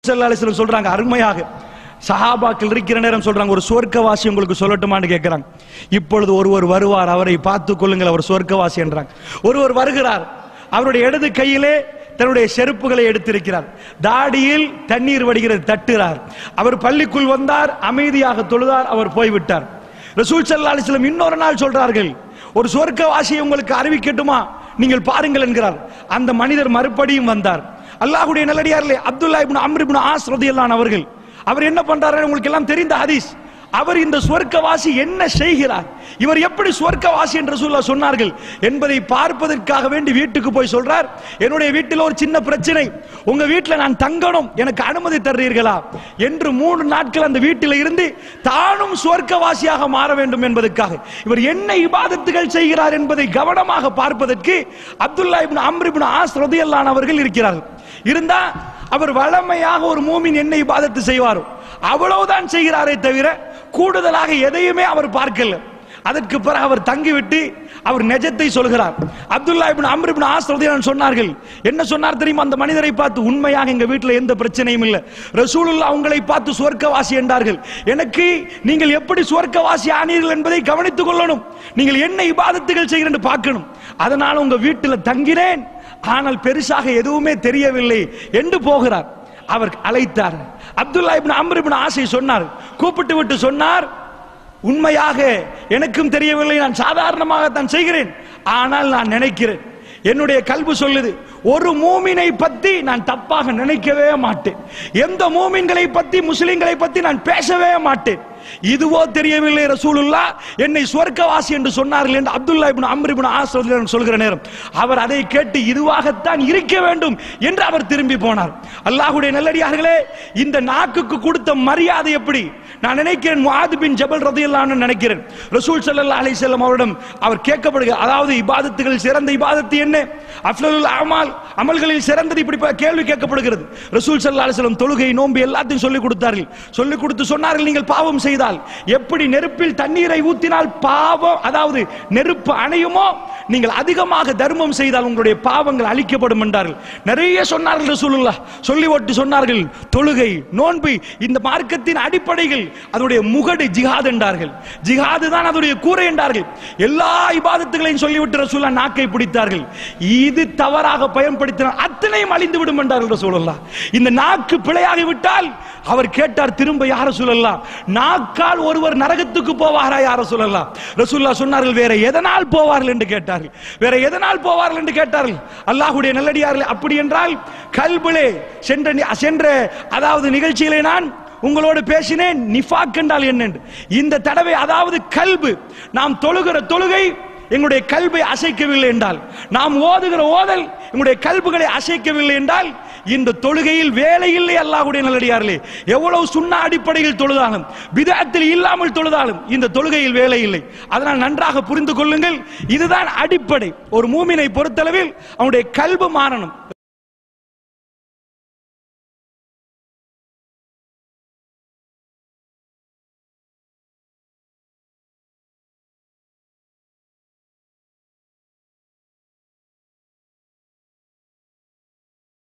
சல்லா அலிஸ்லம் சொல்றாங்க அருமையாக சஹாபாக்கள் இருக்கிற நேரம் சொல்றாங்க ஒரு சொர்க்கவாசி உங்களுக்கு சொல்லட்டுமான்னு கேட்கிறாங்க இப்பொழுது ஒருவர் வருவார் அவரை பார்த்து கொள்ளுங்கள் அவர் சொர்க்கவாசி என்றாங்க ஒருவர் வருகிறார் அவருடைய இடது கையிலே தன்னுடைய செருப்புகளை எடுத்திருக்கிறார் தாடியில் தண்ணீர் வடிகிறது தட்டுகிறார் அவர் பள்ளிக்குள் வந்தார் அமைதியாக தொழுதார் அவர் போய்விட்டார் ரசூல் சல்லா அலிஸ்லம் இன்னொரு நாள் சொல்றார்கள் ஒரு சொர்க்கவாசியை உங்களுக்கு அறிவிக்கட்டுமா நீங்கள் பாருங்கள் என்கிறார் அந்த மனிதர் மறுபடியும் வந்தார் அல்லாஹ்வுடைய நல்லடியார்களே Abdullah ibn Amr ibn As ரதியல்லான் அவர்கள் அவர் என்ன பண்றாரு உங்களுக்கு எல்லாம் தெரிந்த ஹதீஸ் அவர் இந்த சுவர்க்கவாசி என்ன செய்கிறார் இவர் எப்படி சுவர்க்கவாசி என்று சொல்ல சொன்னார்கள் என்பதை பார்ப்பதற்காக வேண்டி வீட்டுக்கு போய் சொல்றார் என்னுடைய வீட்டில் ஒரு சின்ன பிரச்சனை உங்க வீட்டில் நான் தங்கணும் எனக்கு அனுமதி தர்றீர்களா என்று மூன்று நாட்கள் அந்த வீட்டில் இருந்து தானும் சுவர்க்கவாசியாக மாற வேண்டும் என்பதற்காக இவர் என்ன இபாதத்துகள் செய்கிறார் என்பதை கவனமாக பார்ப்பதற்கு Abdullah ibn Amr ibn As ரதியல்லான் அவர்கள் இருக்கிறார்கள் இருந்தா அவர் வளமையாக ஒரு மூமின் என்ன இபாதத்து செய்வாரோ அவ்வளவுதான் செய்கிறாரே தவிர கூடுதலாக எதையுமே அவர் பார்க்கல அதற்கு பிறகு அவர் தங்கிவிட்டு அவர் நெஜத்தை சொல்கிறார் Abdullah ibn Amr ibn As ரலியல்லாஹு சொன்னார்கள் என்ன சொன்னார் தெரியுமா அந்த மனிதரை பார்த்து உண்மையாக எங்க வீட்டில் எந்த பிரச்சனையும் இல்லை ரசூலுல்லாஹ் உங்களை பார்த்து சுவர்க்கவாசி என்றார்கள் எனக்கு நீங்கள் எப்படி சுவர்க்கவாசி ஆனீர்கள் என்பதை கவனித்துக் கொள்ளணும் நீங்கள் என்ன இபாதத்துகள் செய்கிறேன் பார்க்கணும் அதனால உங்க வீட்டில் தங்கினேன் ஆனால் பெருசாக எதுவுமே தெரியவில்லை என்று போகிறார் அவர் அழைத்தார் அப்துல்லா இப்னு அம்ர் இப்னு ஆசை சொன்னார் கூப்பிட்டு விட்டு சொன்னார் உண்மையாக எனக்கும் தெரியவில்லை நான் சாதாரணமாக தான் செய்கிறேன் ஆனால் நான் நினைக்கிறேன் என்னுடைய கல்வி சொல்லுது ஒரு மூமினை பத்தி நான் தப்பாக நினைக்கவே மாட்டேன் எந்த மூமின்களை பத்தி முஸ்லிம்களை பத்தி நான் பேசவே மாட்டேன் இதுவோ தெரியவில்லை ரசூலுல்லா என்னை சொர்க்கவாசி என்று சொன்னார்கள் என்று Abdullah ibn Amr ibn As ரலியல்லாஹு அன்ஹு சொல்கிற நேரம் அவர் அதை கேட்டு இதுவாகத்தான் இருக்க வேண்டும் என்று அவர் திரும்பி போனார் அல்லாஹ்வுடைய நல்லடியார்களே இந்த நாக்குக்கு கொடுத்த மரியாதை எப்படி நான் நினைக்கிறேன் முஆத் பின் ஜபல் ரலியல்லாஹு அன்ஹு நினைக்கிறேன் ரசூல் ஸல்லல்லாஹு அலைஹி வஸல்லம் அவரிடம் அவர் கேட்கப்படுகிறார் அதாவது இபாதத்துகளில் சிறந்த இபாதத்து என்ன அஃலலுல் அமால் அமல்களில் சிறந்தது இப்படி ப- கேள்வி கேட்கப்படுகிறது ரசூல் ஸல்லல்லாஹு அலைஹி வஸல்லம் தொழுகை நோன்பு எல்லாத்தையும் சொல்லிக் கொடுத்தார்கள் சொல்லிக் கொடுத்து சொன்னார்கள் நீங்கள் பாவம் செய்தால் எப்படி நெருப்பில் தண்ணீரை ஊத்தினால் பாவம் அதாவது நெருப்பு அணையுமோ நீங்கள் அதிகமாக தர்மம் செய்தால் உங்களுடைய பாவங்கள் அழிக்கப்படும் என்றார்கள் நிறைய சொன்னார்கள் ரசூலுல்லாஹ் சொல்லி ஓட்டு சொன்னார்கள் தொழுகை நோன்பு இந்த மார்க்கத்தின் அடிப்படைகள் அதனுடைய முகடு ஜிஹாத் என்றார்கள் ஜிஹாது தான் அதனுடைய கூரை என்றார்கள் எல்லா இபாதத்துகளையும் சொல்லிவிட்டு ரசூல்லா நாக்கை பிடித்தார்கள் இது தவறாக பயன்படுத்தினால் அத்தனையும் அழிந்து விடும் என்றார்கள் ரசூலுல்லாஹ் இந்த நாக்கு பிழையாகி விட்டால் அவர் கேட்டார் திரும்ப யார சொல்லலாம் நாக்கால் ஒருவர் நரகத்துக்கு போவாரா யார சொல்லலாம் ரசூல்லா சொன்னார்கள் வேற எதனால் போவார்கள் என்று கேட்டார்கள் வேற எதனால் போவார்கள் என்று கேட்டார்கள் அல்லாஹ்வுடைய நல்லடியார்கள் அப்படி என்றால் கல்பிலே சென்ற நி- சென்ற அதாவது நிகழ்ச்சியிலே நான் உங்களோடு பேசினேன் நிஃபாக் என்றால் என்ன என்று. இந்த தடவை அதாவது கல்பு நாம் தொழுகிற தொழுகை எங்களுடைய கல்வை அசைக்கவில்லை என்றால் நாம் ஓதுகிற ஓதல் எங்களுடைய கல்புகளை அசைக்கவில்லை என்றால் இந்த தொழுகையில் வேலை இல்லை அல்லாஹ்வுடைய நல்லடியார்களே எவ்வளவு சுண்ண அடிப்படையில் தொழுதாலும் பிதத்தில் இல்லாமல் தொழுதாலும் இந்த தொழுகையில் வேலை இல்லை அதனால் நன்றாக புரிந்து கொள்ளுங்கள் இதுதான் அடிப்படை ஒரு மூமினை பொறுத்தளவில் அவனுடைய கல்பு மாறணும்